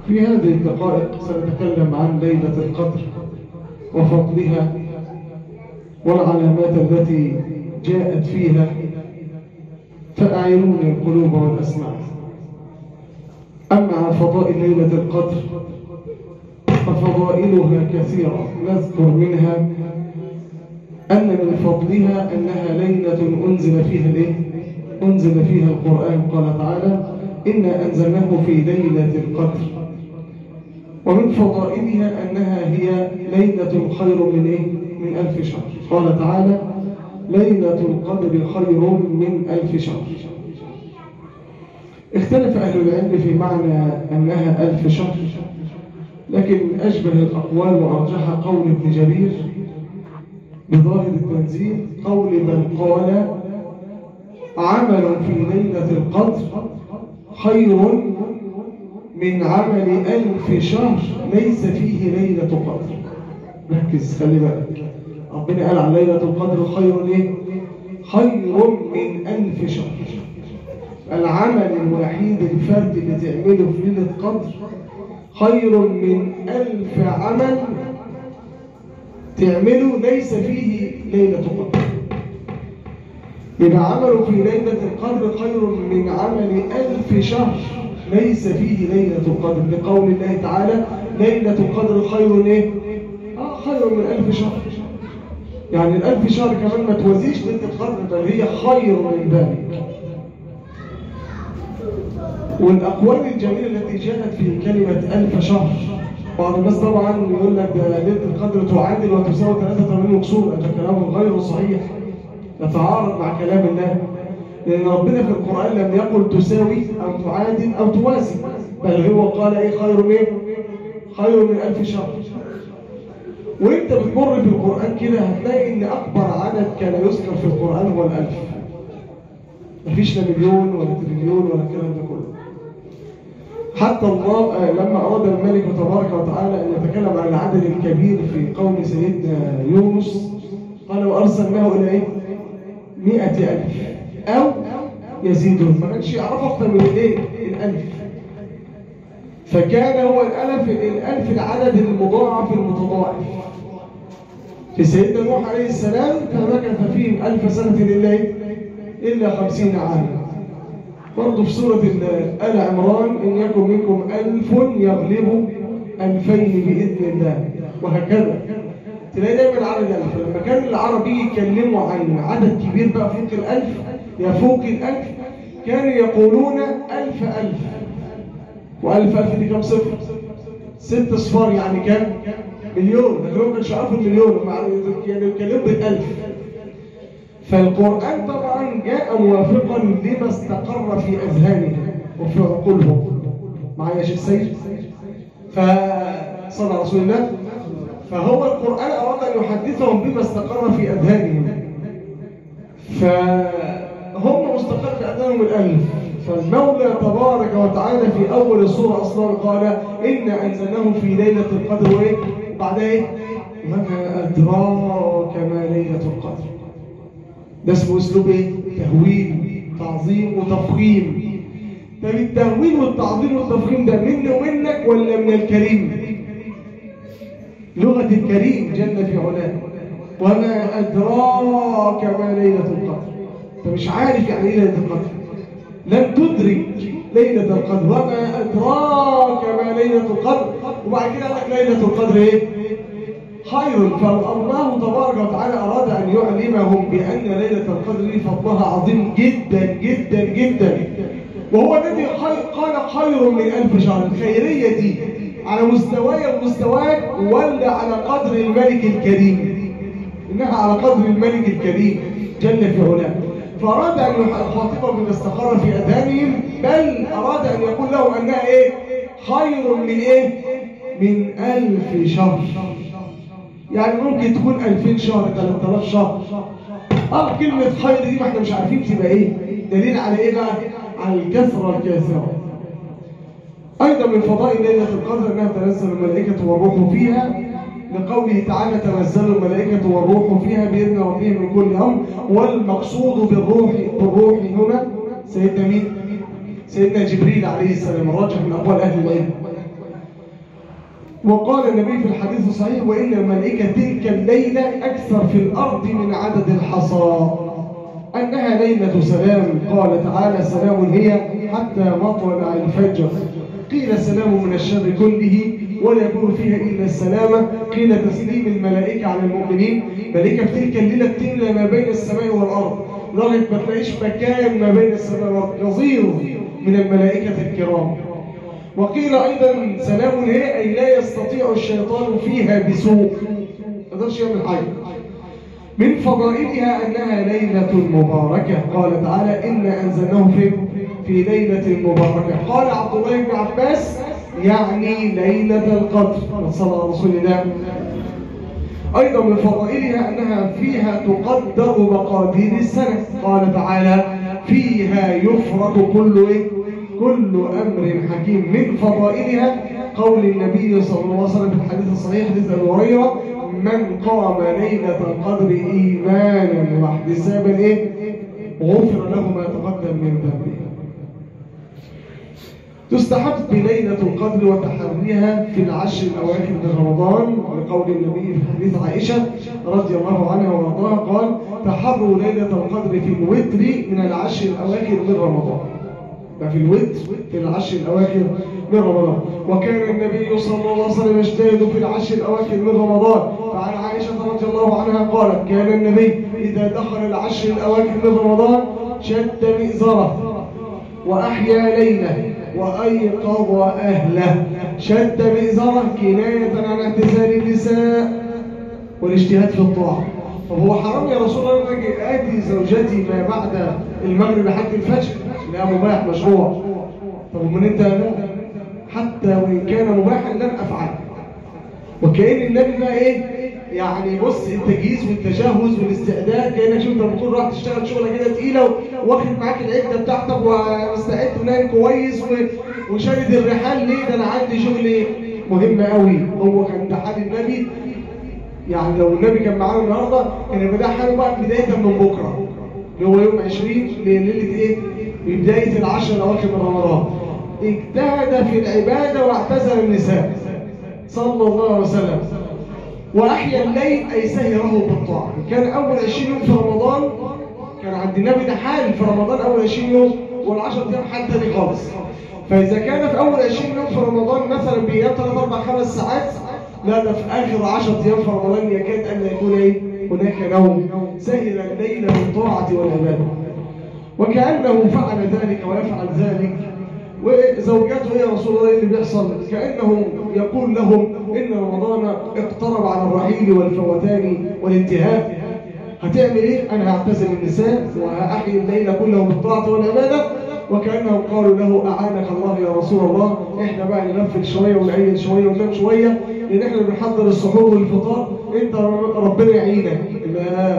في هذه الدقائق سنتكلم عن ليلة القدر وفضلها والعلامات التي جاءت فيها فأعينوني القلوب والأسماع أما عن فضائل ليلة القدر ففضائلها كثيرة نذكر منها أن من فضلها أنها ليلة أنزل فيها الإيه؟ أنزل فيها القرآن قال تعالى إنا أنزلناه في ليلة القدر ومن فضائلها أنها هي ليلة خير من إيه؟ من ألف شهر قال تعالى ليلة القدر خير من ألف شهر اختلف أهل العلم في معنى أنها ألف شهر لكن أشبه الأقوال وأرجح قول ابن جرير بظاهر التنزيل قول من قال عمل في ليلة القدر خير من عمل ألف شهر ليس فيه ليلة قدر ركز خلي بالك ربنا قال عن ليلة القدر خير ايه؟ خير من ألف شهر العمل الوحيد الفرد اللي تعمله في ليلة قدر خير من ألف عمل تعمله ليس فيه ليلة قدر يبقى عمله في ليلة القدر خير من عمل ألف شهر ليس فيه ليلة القدر لقول الله تعالى ليلة القدر خير ايه؟ آه خير من ألف شهر يعني الألف شهر كمان ما توازيش ليلة القدر بل هي خير من ذلك والأقوال الجميلة التي جاءت في كلمة ألف شهر بعض الناس طبعا يقول لك ده ليلة القدر تعادل وتساوي 83 مقصود هذا كلام غير صحيح يتعارض مع كلام الله لأن ربنا في القرآن لم يقل تساوي أو تعادل أو توازي بل هو قال إيه خير من خير من ألف شهر وانت بتمر في القرآن كده هتلاقي ان اكبر عدد كان يذكر في القرآن هو الالف مفيش لا مليون ولا تريليون ولا الكلام ده كله حتى الله آه، لما أراد الملك تبارك وتعالى أن يتكلم عن العدد الكبير في قوم سيدنا يونس قال وأرسلناه إلى إيه؟ مئة ألف أو يزيدون ما كانش يعرف أكثر من الإيه؟ الألف فكان هو الألف الألف العدد المضاعف المتضاعف في سيدنا نوح عليه السلام فمكث فيهم ألف سنة لله إلا خمسين عاما برضه في سورة ال- آل عمران إن يكن منكم ألف يغلب ألفين بإذن الله وهكذا تلاقي دايما العرب الألف لما كان العرب يجي يتكلموا عن عدد كبير بقى فوق الألف يفوق الألف كانوا يقولون ألف ألف وألف ألف دي كم صفر؟ ست صفار يعني كم؟ مليون لكن هم كانش يعرفوا المليون هم يعني يتكلموا بالألف فالقرآن طبعا جاء موافقا لما استقر في أذهانهم وفي عقولهم معايا يا شيخ سيد فصلى على رسول الله فهو القرآن أراد أن يحدثهم بما استقر في أذهانهم فهم مستقر في أذهانهم الألف فالمولى تبارك وتعالى في أول السورة أصلا قال إنا أنزلناه في ليلة القدر وإيه؟ بعد إيه؟ وما أدراك ما ليلة القدر ده اسمه اسلوب ايه تهويل تعظيم وتفخيم طب التهويل والتعظيم والتفخيم ده مني ومنك ولا من الكريم لغة الكريم جل في علاه وما أدراك ما ليلة القدر انت مش عارف يعني ايه ليلة القدر لن تدرك ليلة القدر وما أدراك ما ليلة القدر وبعد كده قال لك ليلة القدر ايه خير فالله تبارك وتعالى أراد أن يعلمهم بأن ليلة القدر دي فضلها عظيم جدا جدا جدا وهو الذي خي- قال خير من ألف شهر الخيرية دي على مستواي ومستواك ولا على قدر الملك الكريم إنها على قدر الملك الكريم جل في علاه فأراد أن يخاطبهم بما استقر في أذهانهم بل أراد أن يقول لهم أنها إيه خير من إيه من ألف شهر يعني ممكن تكون 2000 شهر 3000 شهر اه كلمة خير دي ما احنا مش عارفين تبقى ايه دليل على ايه بقى على الكثرة الكاثرة ايضا من فضائل ليلة القدر انها تنزل الملائكة والروح فيها لقوله تعالى تنزل الملائكة والروح فيها بإذن ربهم من كل أمر والمقصود بالروح بالروح هنا سيدنا مين؟ سيدنا جبريل عليه السلام الراجح من أقوال أهل العلم وقال النبي في الحديث الصحيح وإن الملائكة تلك الليلة أكثر في الأرض من عدد الحصى أنها ليلة سلام قال تعالى سلام هي حتى مطلع الفجر قيل سلام من الشر كله ولا يكون فيها إلا السلامة قيل تسليم الملائكة على المؤمنين ملائكة في تلك الليلة بتملى ما بين السماء والأرض لغاية ما تلاقيش مكان ما بين السماء والأرض يصير من الملائكة الكرام وقيل أيضا سلام هي أي لا يستطيع الشيطان فيها بسوء ما يقدرش يعمل حاجة من فضائلها أنها ليلة مباركة قال تعالى إنا أنزلناه في في ليلة مباركة قال عبد الله بن عباس يعني ليلة القدر صلى الله رسول الله أيضا من فضائلها أنها فيها تقدر مقادير السنة قال تعالى فيها يفرق كل إيه؟ كل أمر حكيم من فضائلها قول النبي صلى الله عليه وسلم في الحديث الصحيح حديث أبي هريرة من قام ليلة القدر إيمانا واحتسابا إيه؟ غفر له ما تقدم من ذنبه تستحب ليلة القدر وتحريها في العشر الأواخر من رمضان لقول النبي في حديث عائشة رضي الله عنها وارضاها قال تحروا ليلة القدر في الوتر من العشر الأواخر من رمضان في الوتر في العشر الأواخر من رمضان وكان النبي صلى الله عليه وسلم يجتهد في العشر الأواخر من رمضان فعن عائشة رضي الله عنها قالت كان النبي إذا دخل العشر الأواخر من رمضان شد مئزره وأحيا ليله وأيقظ أهله شد مئزره كناية عن اعتزال النساء والاجتهاد في الطاعة طب هو حرام يا رسول الله أن آتي زوجتي ما بعد المغرب لحد الفجر لا مباح مشروع طب من أنت حتى وإن كان مباحا لن أفعل وكأن النبي بقى إيه يعني بص التجهيز والتجهز والاستعداد كانك شوف انت بتكون راح تشتغل شغله كده تقيله واخد معاك العده بتاعتك ومستعد ونايم كويس وشارد الرحال ليه ده انا عندي شغل مهم قوي هو كان ده حال النبي يعني لو النبي كان معانا النهارده كان يبقى ده حاله بقى بدايه من بكره اللي هو يوم 20 ليله ايه؟ بدايه العشر الاواخر من رمضان اجتهد في العباده واعتزل النساء صلى الله عليه وسلم وأحيا الليل أي سهره بالطاعة كان أول 20 يوم في رمضان كان عند النبي ده حال في رمضان أول 20 يوم والعشر أيام حال تاني خالص فإذا كان في أول 20 يوم في رمضان مثلا بينام 3 4 5 ساعات لا ده في آخر 10 أيام في رمضان يكاد أن يكون إيه هناك نوم سهر الليل بالطاعة والعبادة وكأنه فعل ذلك ويفعل ذلك وزوجاته يا رسول الله اللي بيحصل كأنه يقول لهم إن رمضان اقترب على الرحيل والفوتان والانتهاء هتعمل إيه؟ أنا هعتزل النساء وهأحيي الليل كله بالطاعة والعبادة وكأنهم قالوا له أعانك الله يا رسول الله إحنا بقى ننفذ شوية ونعين شوية وننام شوية لأن إحنا بنحضر السحور والفطار أنت ربنا يعينك لا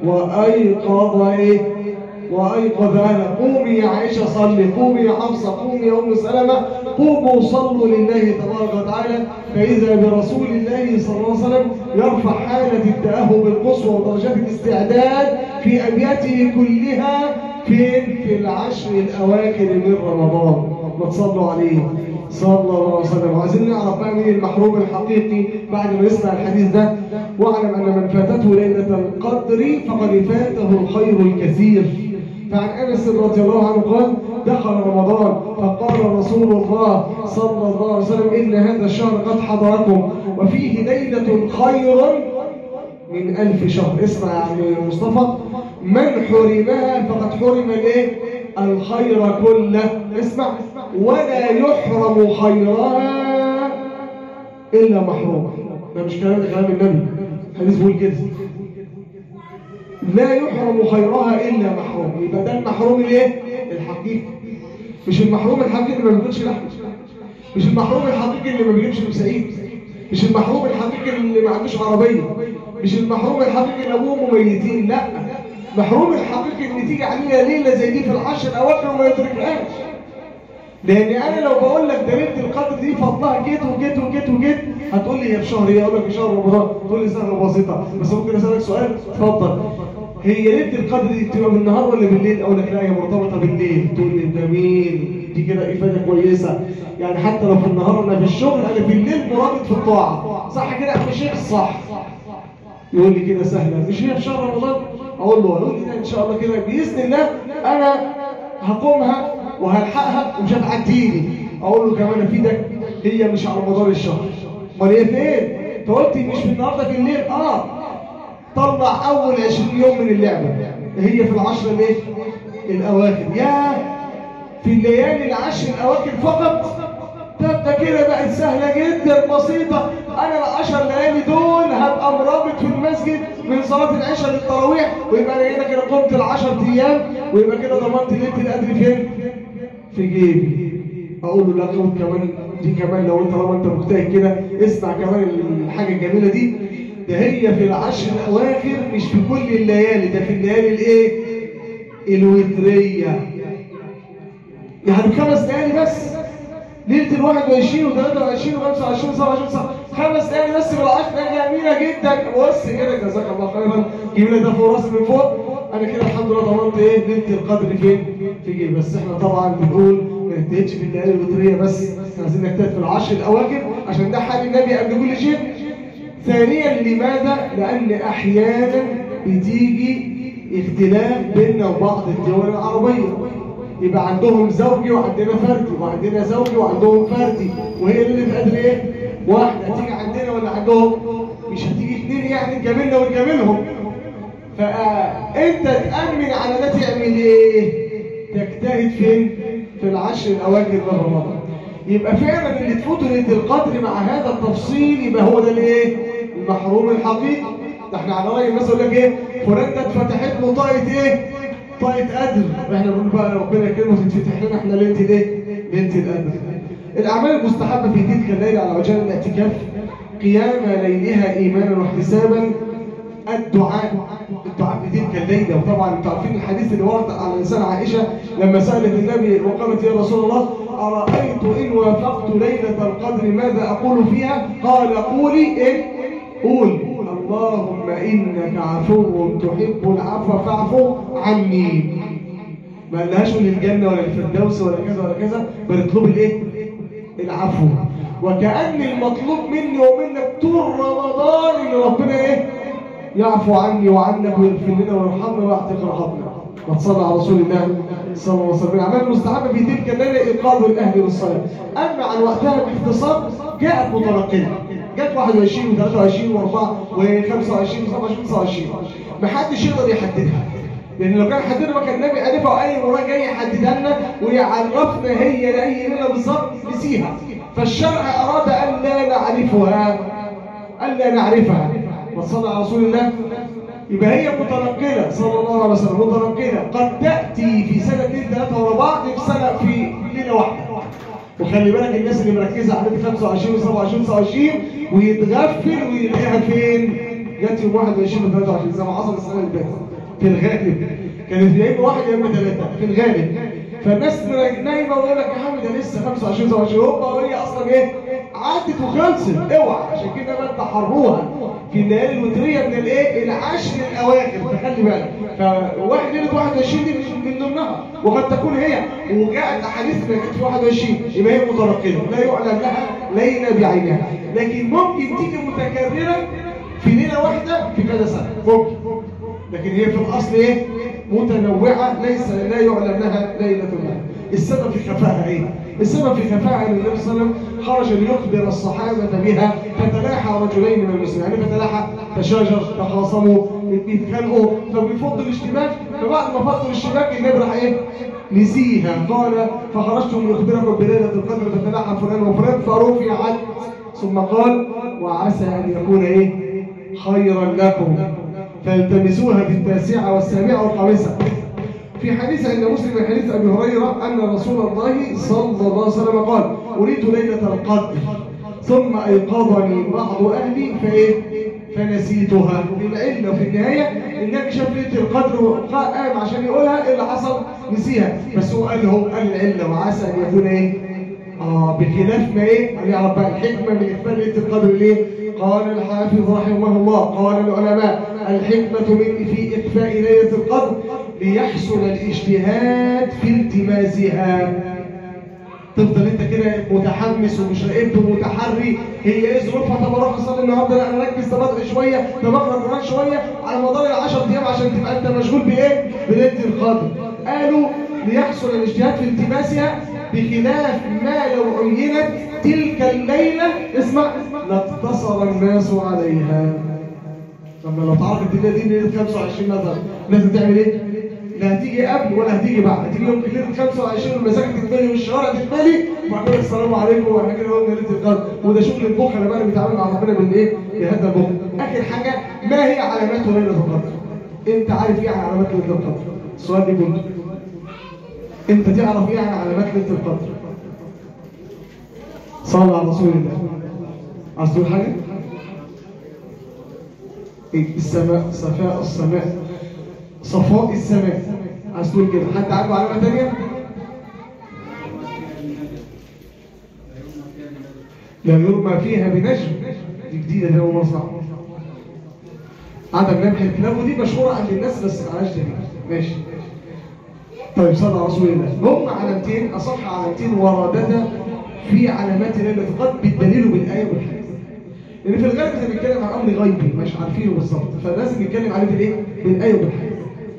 وأيقظ إيه وأيقظ أهله قومي يا عائشة صلي قومي يا حفصة قومي يا أم سلمة قوموا صلوا لله تبارك وتعالى فإذا برسول الله صلى الله عليه وسلم يرفع حالة التأهب القصوى ودرجات الاستعداد في أبياته كلها فين في العشر الأواخر من رمضان ما تصلوا عليه صلى الله عليه وسلم وعايزين نعرف بقى مين المحروم الحقيقي بعد ما نسمع الحديث ده واعلم أن من فاتته ليلة القدر فقد فاته الخير الكثير فعن أنس رضي الله عنه قال دخل رمضان فقال رسول الله صلى الله عليه وسلم إن هذا الشهر قد حضركم وفيه ليلة خير من ألف شهر اسمع يا مصطفى من حرمها فقد حرم الايه الخير كله اسمع ولا يحرم خيرها إلا محروم ده مش كلام كلام النبي حديث بيقول كده لا يحرم خيرها إلا محروم يبقى ده المحروم الايه الحقيقي مش المحروم الحقيقي اللي ما بياكلش لحم مش المحروم الحقيقي اللي ما بيجيبش مسعيد مش المحروم الحقيقي اللي ما عندوش عربيه مش المحروم الحقيقي اللي ابوه ميتين لا محروم الحقيقي ان تيجي علينا ليله زي دي في العشر الاواخر وما يدركهاش لان انا لو بقول لك ده ليله القدر دي فضلها جيت وجيت وجيت وجيت هتقول لي هي في شهر ايه اقول لك في شهر رمضان تقول لي سهله بسيطه بس ممكن اسالك سؤال اتفضل هي ليله القدر دي بتبقى بالنهار ولا بالليل اقول لك لا هي مرتبطه بالليل تقول لي جميل دي كده افاده كويسه يعني حتى لو في النهار انا في الشغل انا بالليل مرابط في الطاعه صح كده يا شيخ صح يقول لي كده سهله مش هي في شهر رمضان اقول له يقول لي ان شاء الله كده باذن الله انا هقومها وهلحقها ومش هتعديني اقول له كمان افيدك هي مش على مدار الشهر امال هي فين انت قلت مش في النهارده في الليل اه طلع اول 20 يوم من اللعبه هي في العشر الايه الاواخر يا في الليالي العشر الاواخر فقط طب ده كده بقت سهله جدا بسيطه انا العشر ليالي دول هبقى مرابط في المسجد من صلاه العشاء للتراويح ويبقى انا هنا كده قمت العشر ايام ويبقى كده ضمنت ليله القدر فين في جيبي اقول له لا خد كمان دي كمان لو انت طالما انت مجتهد كده اسمع كمان الحاجه الجميله دي ده هي في العشر الاواخر مش في كل الليالي ده في الليالي الايه الوتريه يعني خمس ليالي بس ليله ال 21 و 23 و 25 و 27 خمس ليالي بس بالعشر جميله جدا بص كده جزاك الله خيرا جميله ده فوق راسي من فوق انا كده الحمد لله ضمنت ايه ليله القدر فين في جيب بس احنا طبعا بنقول ما نجتهدش في الليالي الوتريه بس احنا عايزين نجتهد في العشر الاواخر عشان ده حال النبي قبل كل شيء ثانيا لماذا لان احيانا بتيجي اختلاف بيننا وبعض الدول العربيه يبقى عندهم زوجي وعندنا فردي وعندنا زوجي وعندهم فردي وهي اللي بتقدر ايه واحده هتيجي عندنا ولا عندهم مش هتيجي اثنين يعني نجاملنا ونجاملهم فانت تامن على ده تعمل ايه تجتهد فين في العشر الاواخر من رمضان يبقى فعلا اللي تفوته ليله القدر مع هذا التفصيل يبقى هو ده الايه المحروم الحقيقي ده احنا على راي الناس يقول لك ايه فلان ده اتفتحت له طاقه ايه طاقه قدر احنا بنقول بقى ربنا يكرمه تتفتح لنا احنا ليله الايه ليله القدر الاعمال المستحبه في تلك الليله على وجه الاعتكاف قيام ليلها ايمانا واحتسابا الدعاء الدعاء في تلك الليله وطبعا انتوا عارفين الحديث اللي ورد على لسان عائشه لما سالت النبي وقالت يا رسول الله ارايت ان وافقت ليله القدر ماذا اقول فيها قال قولي ايه قول اللهم انك عفو تحب العفو فاعف عني ما قالهاش للجنه ولا الفردوس ولا كذا ولا كذا بل اطلب الايه العفو وكأن المطلوب مني ومنك طول رمضان ان ربنا ايه يعفو عني وعنك ويغفر لنا ويرحمنا ويعتق رحمنا وتصلى على رسول الله صلى الله عليه وسلم الاعمال المستحبه في تلك الليله ايقاظ الاهل للصلاه اما عن وقتها باختصار جاءت متنقله جت 21 و23 و4 و25 و27 29 ما حدش يقدر يحددها لان لو كان حددها ما كان النبي عرفها واي مراه جاي يحددها لنا ويعرفنا هي لاي ليله بالظبط نسيها فالشرع اراد ان لا نعرفها ان لا نعرفها وصلى على رسول الله يبقى هي متنقله صلى الله عليه وسلم متنقله قد تاتي في سنتين ثلاثه ورا بعض في سنه في ليله واحده وخلي بالك الناس اللي مركزه على 25 و27 29 ويتغفل ويلاقيها فين؟ جت يوم 21 و23 زي ما حصل السنه اللي فاتت في الغالب كانت يا اما واحد يا اما ثلاثه في الغالب فالناس نايمه ويقول لك يا عم ده لسه 25 27 هوبا وهي اصلا ايه؟ عدت وخلصت اوعى عشان كده بقى تحروها في الليالي الوتريه من الايه؟ العشر الاواخر فخلي بالك فواحد ليله 21 دي من ضمنها وقد تكون هي وجاءت احاديث انها كانت في 21 يبقى هي متنقله لا يعلم لها ليله بعينها لكن ممكن تيجي متكرره في ليله واحده في كذا سنه ممكن لكن هي في الاصل ايه؟ متنوعه ليس لا يعلم لها ليله لها السبب في خفائها ايه؟ السبب في خفائها ان النبي صلى الله عليه وسلم خرج ليخبر الصحابه بها فتلاحى رجلين من المسلمين يعني فتلاحى تشاجر تخاصموا بيتخانقوا فبيفضوا الاشتباك فبعد ما فضوا الاشتباك النبي راح ايه؟ نسيها قال فخرجتم ليخبركم بليله القدر فتلاحى فلان وفلان فرفعت ثم قال وعسى ان يكون ايه؟ خيرا لكم فالتمسوها في التاسعه والسابعه والخامسه في حديث عند مسلم من حديث ابي هريره ان رسول الله صلى الله عليه وسلم قال اريد ليله القدر ثم ايقظني بعض اهلي فايه فنسيتها العله في النهايه النبي شاف ليله القدر قام عشان يقولها ايه اللي حصل نسيها بس هو قال هو قال العله وعسى ان يكون ايه اه بخلاف ما ايه يعرف بقى الحكمه من اخفاء ليله القدر ليه قال الحافظ رحمه الله قال العلماء الحكمه من في اخفاء ليله القدر ليحصل الاجتهاد في التماسها تفضل انت كده متحمس ومش راقبت ومتحري هي ايه ظروفها طب اروح اصلي النهارده لا انا اركز طب ادعي شويه طب اقرا قران شويه على مدار ال 10 ايام عشان تبقى انت مشغول بايه؟ بليله القدر قالوا ليحصل الاجتهاد في التماسها بخلاف ما لو عينت تلك الليله اسمع لاقتصر الناس عليها لما لو تعرف الليله دي ليله 25 مثلا لازم تعمل ايه؟ لا هتيجي قبل ولا هتيجي بعد هتيجي يوم ليله 25 والمساجد تتملي والشوارع تتملي وبعد كده السلام عليكم واحنا كده قلنا ليله القدر وده شغل البخل بقى اللي بيتعامل مع ربنا بالايه؟ بهذا البخل اخر حاجه ما هي علامات ليله القدر؟ انت عارف ايه عن علامات ليله القدر؟ السؤال دي كله انت تعرف ايه عن علامات ليله القدر؟ صلى على رسول الله عايز تقول حاجه؟ إيه؟ السماء صفاء السماء صفاء السماء عايز تقول كده حد عنده علامه ثانيه لا يرمى فيها بنجم دي جديده دي اول مره اسمعها عدم نبح الكلاب ودي مشهوره عند الناس بس معلش دليل ماشي طيب صلى على رسول الله هم علامتين اصح علامتين وردتا في علامات ليله القدر بالدليل وبالايه والحديث لان في الغالب احنا بنتكلم عن امر غيبي مش عارفينه بالظبط فلازم نتكلم عليه بالايه؟ بالايه والحديث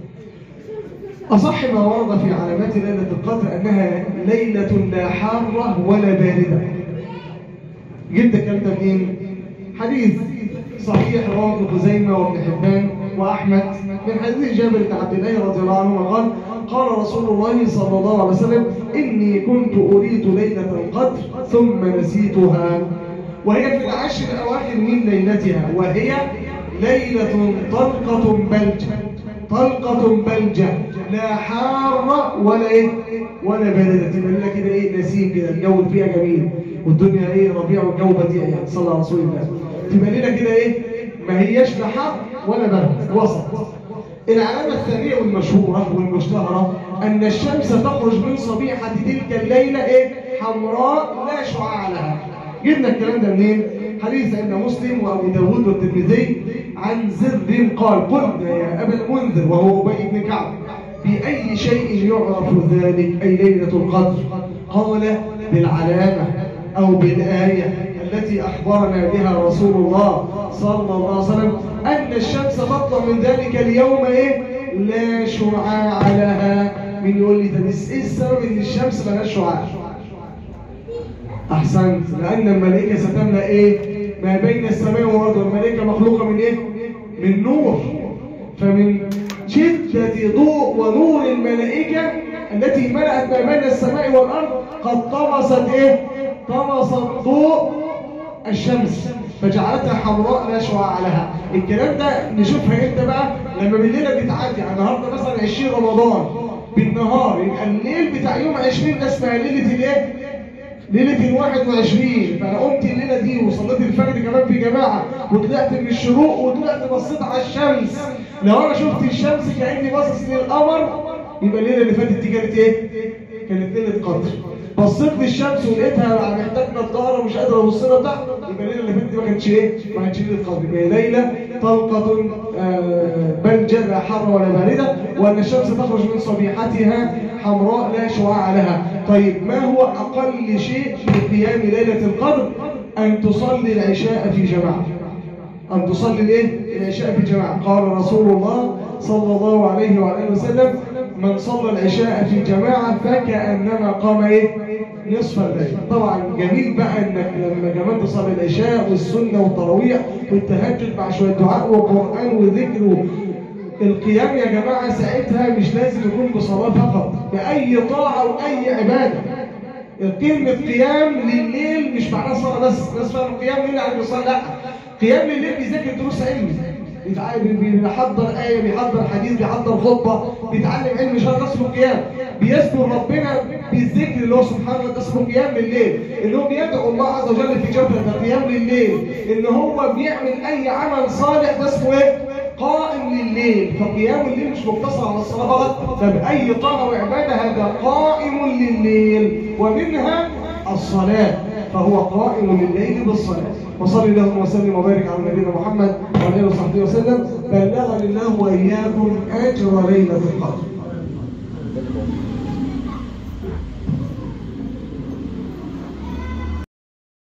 أصح ما ورد في علامات ليلة القدر أنها ليلة لا حارة ولا باردة جبت الكلام ده منين؟ حديث صحيح رواه ابن خزيمة وابن حبان وأحمد من حديث جابر بن عبد الله رضي الله عنه قال قال رسول الله صلى الله عليه وسلم إني كنت أريد ليلة القدر ثم نسيتها وهي في العشر الأواخر من ليلتها وهي ليلة طلقة بلجة طلقة بلجة لا حارة ولا ايه ولا باردة تبقى لنا كده ايه نسيم كده الجو فيها جميل والدنيا ايه ربيع والجو بديع يعني صلى الله على رسول الله تبقى لنا كده ايه ما هياش لا حر ولا برد وسط العلامة الثانية والمشهورة والمشتهرة أن الشمس تخرج من صبيحة تلك الليلة إيه؟ حمراء لا شعاع لها جبنا الكلام ده منين؟ حديث عند مسلم وأبو داود والترمذي عن زر قال قلنا يا أبا المنذر وهو أبي بن كعب بأي شيء يعرف ذلك أي ليلة القدر قال بالعلامة أو بالآية التي أخبرنا بها رسول الله صلى الله عليه وسلم أن الشمس تطلع من ذلك اليوم إيه؟ لا شعاع لها من يقول لي طب إيه السبب إن الشمس ملهاش شعاع؟ أحسنت لأن الملائكة ستملأ إيه؟ ما بين السماء والأرض والملائكة مخلوقة من إيه؟ من نور فمن شدة ضوء ونور الملائكة التي ملأت ما بين السماء والأرض قد طمست إيه؟ طمست ضوء الشمس فجعلتها حمراء لا شعاع لها الكلام ده نشوفها امتى بقى لما بالليله بتعدي يعني النهارده مثلا 20 رمضان بالنهار يبقى الليل بتاع يوم 20 ده اسمها ليله الايه ليله ال 21 فانا قمت الليله دي وصليت الفجر كمان في جماعه وطلعت من الشروق وطلعت بصيت على الشمس لو انا شفت الشمس كاني باصص للقمر يبقى الليله اللي فاتت دي كانت ايه كانت ليله قدر بصيت للشمس ولقيتها محتاج نظاره ومش قادر ابص لها تحت يبقى الليله اللي فاتت دي ما كانتش ايه ما كانتش ليله قدر يبقى ليله طلقه آه بلجه لا حر ولا بارده وان الشمس تخرج من صبيحتها حمراء لا شعاع لها طيب ما هو اقل شيء في قيام ليله القدر ان تصلي العشاء في جماعه أن تصلي الايه؟ العشاء في جماعة قال رسول الله صلى الله عليه وآله وسلم من صلى العشاء في جماعة فكأنما قام ايه؟ نصف الليل طبعا جميل بقى انك لما كمان تصلي العشاء والسنة والتراويح والتهجد مع شوية دعاء وقرآن وذكر القيام يا جماعة ساعتها مش لازم يكون بصلاة فقط بأي طاعة وأي عبادة كلمة قيام لليل مش معناها صلاة بس ناس فاهم قيام ليل يعني بيصلي لا قيام الليل بيذاكر دروس علم بيحضر آية بيحضر حديث بيحضر خطبة بيتعلم علم شرع اسمه قيام بيذكر ربنا بالذكر اللي هو سبحانه وتعالى اسمه قيام لليل اللي هو بيدعو الله عز وجل في جبهة ده قيام لليل ان هو بيعمل اي عمل صالح ده اسمه ايه؟ قائم لليل فقيام الليل مش مقتصر على الصلاة فقط فبأي طاعة وعبادة هذا قائم لليل ومنها الصلاة فهو قائم لليل بالصلاة وصلي اللهم وسلم وبارك على نبينا محمد وعلى اله وصحبه وسلم بلغني الله واياكم اجر ليله القدر